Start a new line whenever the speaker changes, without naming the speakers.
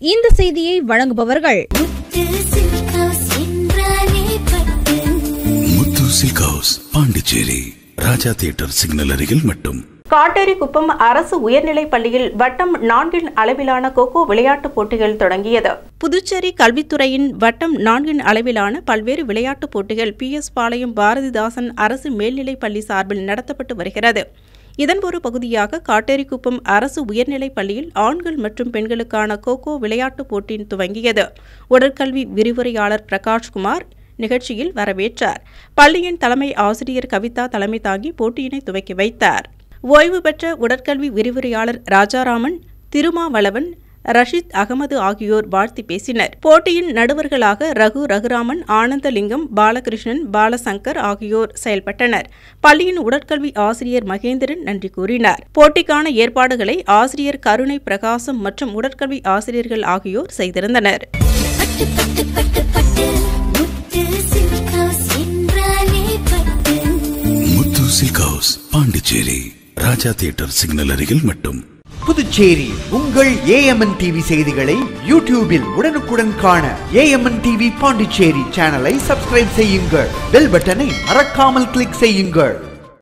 இந்த செய்தியை வழங்குபவர்கள்
முத்து சில்காஸ் என்றாலே பட்டு
Muthu silk house Pondicherry Raja theatre signal அருகில் மட்டும்
காட்டேரிக்குப்பம் அரசு உயர்நிலைப் பள்ளியில் வட்டம் நான்கின் அளவிலான கோகோ விளையாட்டுப் போட்டிகள் தொடங்கியது புதுச்சேரி கல்வித்துறையின் வட்டம் நான்கின் அளவிலான பல்வேறு விளையாட்டுப் போட்டிகள் பி எஸ் பாளையம் பாரதிதாசன் அரசு மேல்நிலைப் பள்ளி சார்பில் நடத்தப்பட்டு வருகிறது இதன் ஒரு பகுதியாக காட்டேரிக்குப்பம் அரசு உயர்நிலைப் பள்ளியில் ஆண்கள் மற்றும் பெண்களுக்கான கோகோ விளையாட்டுப் போட்டி துவங்கியது உடற்கல்வி விரிவுரையாளர் பிரகாஷ்குமார் நிகழ்ச்சியில் வரவேற்றார் பள்ளியின் தலைமை ஆசிரியர் கவிதா தலைமை தாங்கி போட்டியினை துவக்கி வைத்தார் ஓய்வு பெற்ற உடற்கல்வி விரிவுரையாளர் ராஜாராமன் திருமாவளவன் ரஷீத் அகமது ஆகியோர் வாழ்த்தி பேசினர் போட்டியின் நடுவர்களாக ரகு ரகுராமன் ஆனந்தலிங்கம் பாலகிருஷ்ணன் பாலசங்கர் ஆகியோர் செயல்பட்டனர் பள்ளியின் உடற்கல்வி ஆசிரியர் மகேந்திரன் நன்றி கூறினார் போட்டிக்கான ஏற்பாடுகளை ஆசிரியர் கருணை பிரகாசம் மற்றும் உடற்கல்வி ஆசிரியர்கள் ஆகியோர் செய்திருந்தனர்
பட்டு பட்டு பட்டு பட்டு முத்து சில்காஸ் என்றாலே பட்டு
Muthu silk house Pondicherry Raja theatre signal அருகில் மட்டும்
புதுச்சேரி உங்கள் ஏஎம்என் டிவி செய்திகளை யூடியூபில் உடனுக்குடன் காண ஏஎம்என் டிவி பாண்டிச்சேரி சேனலை சப்ஸ்கிரைப் செய்யுங்கள் பெல் பட்டனை மறக்காமல் கிளிக் செய்யுங்கள்